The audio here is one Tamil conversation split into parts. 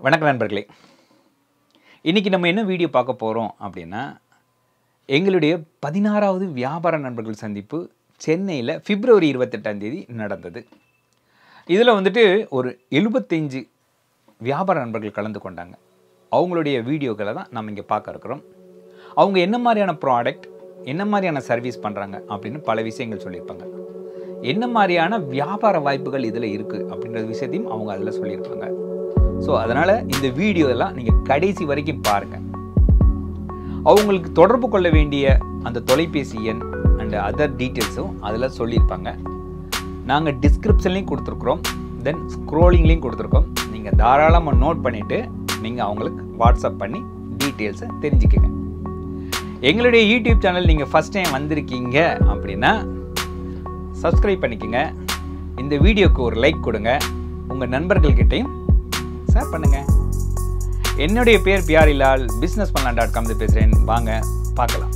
வணக்கம் நண்பர்களே இன்றைக்கி நம்ம என்ன வீடியோ பார்க்க போகிறோம் அப்படின்னா எங்களுடைய பதினாறாவது வியாபார நண்பர்கள் சந்திப்பு சென்னையில் பிப்ரவரி இருபத்தெட்டாம் தேதி நடந்தது இதில் வந்துட்டு ஒரு எழுபத்தஞ்சு வியாபார நண்பர்கள் கலந்து கொண்டாங்க அவங்களுடைய வீடியோக்களை தான் நம்ம இங்கே பார்க்க இருக்கிறோம் அவங்க என்ன மாதிரியான ப்ராடக்ட் என்ன மாதிரியான சர்வீஸ் பண்ணுறாங்க அப்படின்னு பல விஷயங்கள் சொல்லியிருப்பாங்க என்ன மாதிரியான வியாபார வாய்ப்புகள் இதில் இருக்குது அப்படின்ற விஷயத்தையும் அவங்க அதில் சொல்லியிருப்பாங்க ஸோ அதனால் இந்த வீடியோ எல்லாம் நீங்கள் கடைசி வரைக்கும் பாருங்கள் அவங்களுக்கு தொடர்பு கொள்ள வேண்டிய அந்த தொலைபேசி எண் அண்ட் அதர் டீட்டெயில்ஸும் அதில் சொல்லியிருப்பாங்க நாங்கள் டிஸ்கிரிப்ஷன்லேயும் கொடுத்துருக்குறோம் தென் ஸ்க்ரோலிங்லேயும் கொடுத்துருக்கோம் நீங்கள் தாராளமாக நோட் பண்ணிவிட்டு நீங்கள் அவங்களுக்கு வாட்ஸ்அப் பண்ணி டீட்டெயில்ஸை தெரிஞ்சுக்கங்க எங்களுடைய யூடியூப் சேனல் நீங்கள் ஃபஸ்ட் டைம் வந்திருக்கீங்க அப்படின்னா சப்ஸ்கிரைப் பண்ணிக்கோங்க இந்த வீடியோக்கு ஒரு லைக் கொடுங்க உங்கள் நண்பர்கள்கிட்டையும் ஷேர் பண்ணுங்கள் என்னுடைய பேர் பியாரிலால் பிஸ்னஸ் பண்ணலாம் டாட் காம் பேசுகிறேன் வாங்க பார்க்கலாம்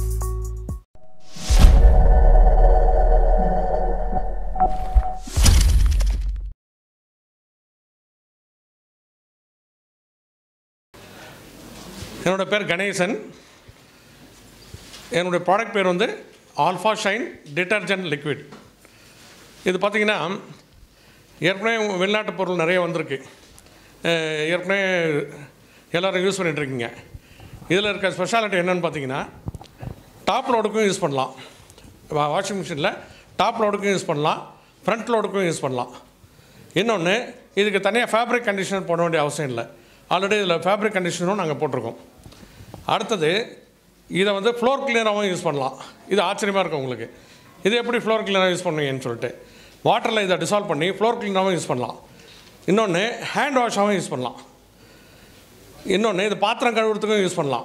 என்னோட பேர் கணேசன் என்னுடைய ப்ராடக்ட் பேர் வந்து ஆல்ஃபா ஷைன் டிட்டர்ஜென்ட் லிக்விட் இது பார்த்தீங்கன்னா ஏற்கனவே வெளிநாட்டு பொருள் நிறைய வந்திருக்கு அஹ் ஏற்கனவே எல்லோரும் யூஸ் பண்ணிகிட்ருக்கீங்க இதில் இருக்க ஸ்பெஷாலிட்டி என்னென்னு பார்த்தீங்கன்னா டாப் லோடுக்கும் யூஸ் பண்ணலாம் வாஷிங் மிஷினில் டாப் லோடுக்கும் யூஸ் பண்ணலாம் ஃப்ரண்ட் லோடுக்கும் யூஸ் பண்ணலாம் இன்னொன்று இதுக்கு தனியாக ஃபேப்ரிக் கண்டிஷனர் போட வேண்டிய அவசியம் இல்லை ஆல்ரெடி இதில் ஃபேப்ரிக் கண்டிஷனரும் நாங்கள் போட்டிருக்கோம் அடுத்தது இதை வந்து ஃப்ளோர் கிளீனராகவும் யூஸ் பண்ணலாம் இது ஆச்சரியமாக இருக்கும் உங்களுக்கு இது எப்படி ஃப்ளோர் கிளீனராக யூஸ் பண்ணுவீங்கன்னு சொல்லிட்டு வாட்டரில் இதை டிசால்வ் பண்ணி ஃப்ளோர் கிளீனராகவும் யூஸ் பண்ணலாம் இன்னொன்று ஹேண்ட் வாஷாகவும் யூஸ் பண்ணலாம் இன்னொன்று இது பாத்திரம் கழுவுறதுக்கும் யூஸ் பண்ணலாம்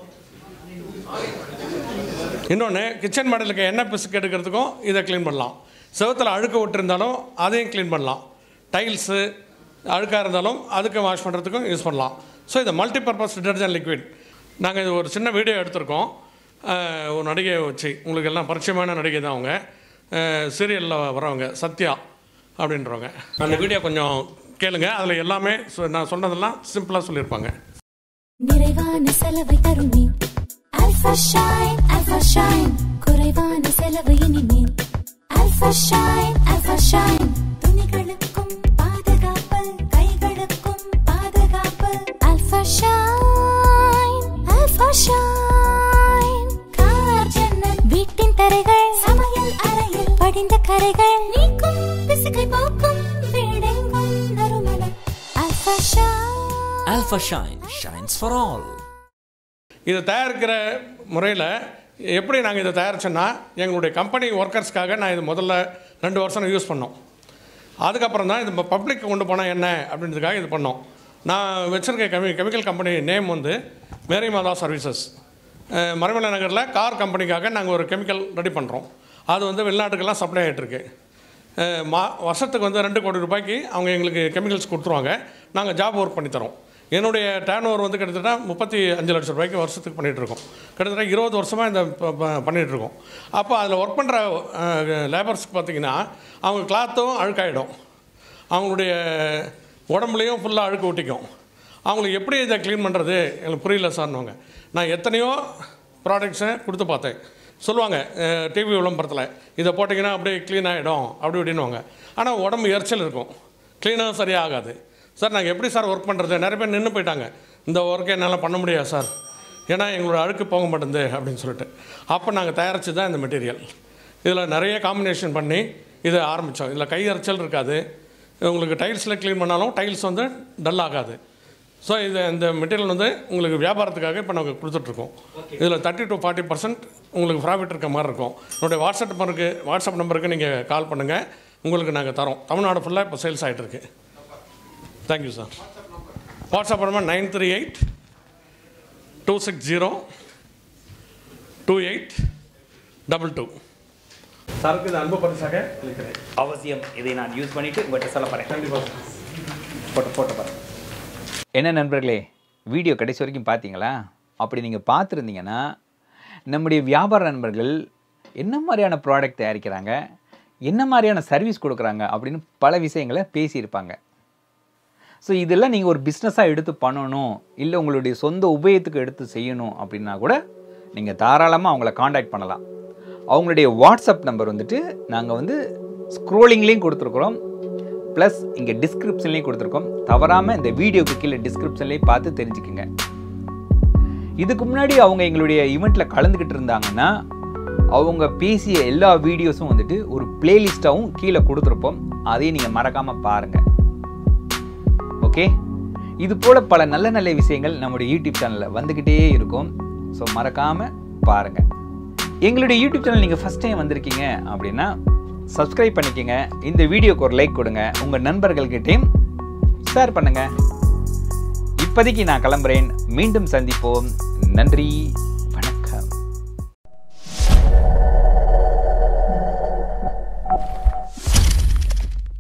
இன்னொன்று கிச்சன் மாடலுக்கு எண்ணெய் பிசுக்கு எடுக்கிறதுக்கும் இதை க்ளீன் பண்ணலாம் செவத்தில் அழுக்கு விட்டுருந்தாலும் அதையும் க்ளீன் பண்ணலாம் டைல்ஸு அழுக்காக இருந்தாலும் அதுக்கு வாஷ் பண்ணுறதுக்கும் யூஸ் பண்ணலாம் ஸோ இது மல்டிபர்பஸ் டிடர்ஜென்ட் லிக்விட் நாங்கள் இது ஒரு சின்ன வீடியோ எடுத்திருக்கோம் அஹ், ஒரு நடிகையை வச்சு உங்களுக்கு எல்லாம் பரிச்சயமான நடிகை தான் அவங்க சீரியலில் வரவங்க சத்யா அப்படின்றவங்க அந்த வீடியோ கொஞ்சம் கேளுங்க அதில் எல்லாமே சொ- நான் சொன்னதெல்லாம் சிம்பிளாக சொல்லியிருப்பாங்க நிறைவான செலவை தருமே அல்ஃபா ஷைன் அல்ஃபா ஷைன் குறைவான செலவு இனிமேல் அல்ஃபா ஷைன் அல்ஃபா ஷைன் துணிகளுக்கும் பாதுகாப்பு கைகளுக்கும் பாதுகாப்பு Alpha Shine Alpha Shine car ஜன்னல் வீட்டின் தரைகள் சமையல் அறையில் படிந்த கரைகள் நீக்கும் பிசுக்கை போக்கும் வீடெங்கும் நறுமணம் Alpha Shine Alpha Shine shines for all. இதை தயாரிக்கிற முறையில் எப்படி நாங்கள் இதை தயாரிச்சோன்னா எங்களுடைய கம்பெனி ஒர்க்கர்ஸ்க்காக நான் இது முதல்ல ரெண்டு வருஷம் யூஸ் பண்ணோம் அதுக்கப்புறம் தான் இது பப்ளிக் கொண்டு போனால் என்ன அப்படின்றதுக்காக இது பண்ணோம் நான் வச்சுருக்க கெமி கெமிக்கல் கம்பெனி நேம் வந்து மேரி மாதா சர்வீசஸ் மறைமலை நகரில் கார் கம்பெனிக்காக நாங்கள் ஒரு கெமிக்கல் ரெடி பண்ணுறோம் அது வந்து வெளிநாட்டுக்கெல்லாம் சப்ளை ஆகிட்டுருக்கு மா வருஷத்துக்கு வந்து ரெண்டு கோடி ரூபாய்க்கு அவங்க எங்களுக்கு கெமிக்கல்ஸ் கொடுத்துருவாங்க நாங்கள் ஜாப் ஒர்க் பண்ணி தரோம் என்னுடைய டேர்ன் ஓவர் வந்து கிட்டத்தட்ட முப்பத்தி அஞ்சு லட்சம் ரூபாய்க்கு வருஷத்துக்கு பண்ணிகிட்ருக்கோம் கிட்டத்தட்ட இருபது வருஷமாக இந்த ப- ப- பண்ணிகிட்ருக்கோம் அப்போ அதில் ஒர்க் பண்ணுற லேபர்ஸ்க்கு பார்த்தீங்கன்னா அவங்க கிளாத்தும் அழுக்காயிடும் அவங்களுடைய உடம்புலையும் ஃபுல்லாக அழுக்கு ஒட்டிக்கும் அவங்களுக்கு எப்படி இதை க்ளீன் பண்ணுறது எனக்கு புரியல சார்னுவாங்க நான் எத்தனையோ ப்ராடக்ட்ஸை கொடுத்து பார்த்தேன் சொல்லுவாங்க டிவி விளம்பரத்தில் இதை போட்டிங்கன்னா அப்படியே க்ளீன் ஆகிடும் அப்படி இப்படின்னுவாங்க ஆனால் உடம்பு எரிச்சல் இருக்கும் க்ளீனாக சரியாக ஆகாது சார் நாங்கள் எப்படி சார் ஒர்க் பண்ணுறது நிறைய பேர் நின்று போயிட்டாங்க இந்த ஒர்க்கை என்னால் பண்ண முடியாது சார் ஏன்னா எங்களோட அழுக்கு போக மாட்டேங்குது அப்படின்னு சொல்லிட்டு அப்போ நாங்கள் தயாரித்து தான் இந்த மெட்டீரியல் இதில் நிறைய காம்பினேஷன் பண்ணி இதை ஆரம்பித்தோம் இதில் கை எரிச்சல் இருக்காது உங்களுக்கு டைல்ஸில் க்ளீன் பண்ணாலும் டைல்ஸ் வந்து டல் ஆகாது ஸோ இது இந்த மெட்டீரியல் வந்து உங்களுக்கு வியாபாரத்துக்காக இப்போ நாங்கள் கொடுத்துட்ருக்கோம் இதில் தேர்ட்டி டு ஃபார்ட்டி பர்சன்ட் உங்களுக்கு ப்ராஃபிட் இருக்க மாதிரி இருக்கும் என்னுடைய வாட்ஸ்அப் நம்பருக்கு வாட்ஸ்அப் நம்பருக்கு நீங்கள் கால் பண்ணுங்கள் உங்களுக்கு நாங்கள் தரோம் தமிழ்நாடு ஃபுல்லாக இப்போ சேல்ஸ் ஆகிட்டு இருக்கு thank you sir WhatsApp number nine three eight two six zero two eight double two சாருக்கு இது அன்பு பரிசாக இருக்கிறேன் அவசியம் இதை நான் யூஸ் பண்ணிவிட்டு உங்கள்கிட்ட சொல்ல போகிறேன் கண்டிப்பாக போட்டு போட்டு பாருங்க என்ன நண்பர்களே வீடியோ கடைசி வரைக்கும் பார்த்தீங்களா அப்படி நீங்கள் பார்த்துருந்தீங்கன்னா நம்முடைய வியாபார நண்பர்கள் என்ன மாதிரியான ப்ராடக்ட் தயாரிக்கிறாங்க என்ன மாதிரியான சர்வீஸ் கொடுக்குறாங்க அப்படின்னு பல விஷயங்களை பேசியிருப்பாங்க ஸோ இதெல்லாம் நீங்கள் ஒரு பிஸ்னஸாக எடுத்து பண்ணணும் இல்லை உங்களுடைய சொந்த உபயோகத்துக்கு எடுத்து செய்யணும் அப்படின்னா கூட நீங்கள் தாராளமாக அவங்கள காண்டாக்ட் பண்ணலாம் அவங்களுடைய வாட்ஸ்அப் நம்பர் வந்துட்டு நாங்கள் வந்து ஸ்க்ரோலிங்லேயும் கொடுத்துருக்குறோம் ப்ளஸ் இங்கே டிஸ்கிரிப்ஷன்லேயும் கொடுத்துருக்கோம் தவறாமல் இந்த வீடியோக்கு கீழே டிஸ்கிரிப்ஷன்லேயும் பார்த்து தெரிஞ்சுக்குங்க இதுக்கு முன்னாடி அவங்க எங்களுடைய ஈவெண்ட்டில் கலந்துக்கிட்டு இருந்தாங்கன்னா அவங்க பேசிய எல்லா வீடியோஸும் வந்துட்டு ஒரு பிளேலிஸ்ட்டாகவும் கீழே கொடுத்துருப்போம் அதையும் நீங்கள் மறக்காமல் பாருங்கள் ஓகே இது போல் பல நல்ல நல்ல விஷயங்கள் நம்முடைய யூடியூப் சேனலில் வந்துக்கிட்டே இருக்கும் ஸோ மறக்காமல் பாருங்கள் எங்களுடைய யூடியூப் சேனல் நீங்கள் ஃபஸ்ட் டைம் வந்திருக்கீங்க அப்படின்னா சப்ஸ்கிரைப் பண்ணிக்கங்க இந்த வீடியோக்கு ஒரு லைக் கொடுங்க உங்கள் நண்பர்கள்கிட்டையும் ஷேர் பண்ணுங்கள் இப்போதைக்கு நான் கிளம்புறேன் மீண்டும் சந்திப்போம் நன்றி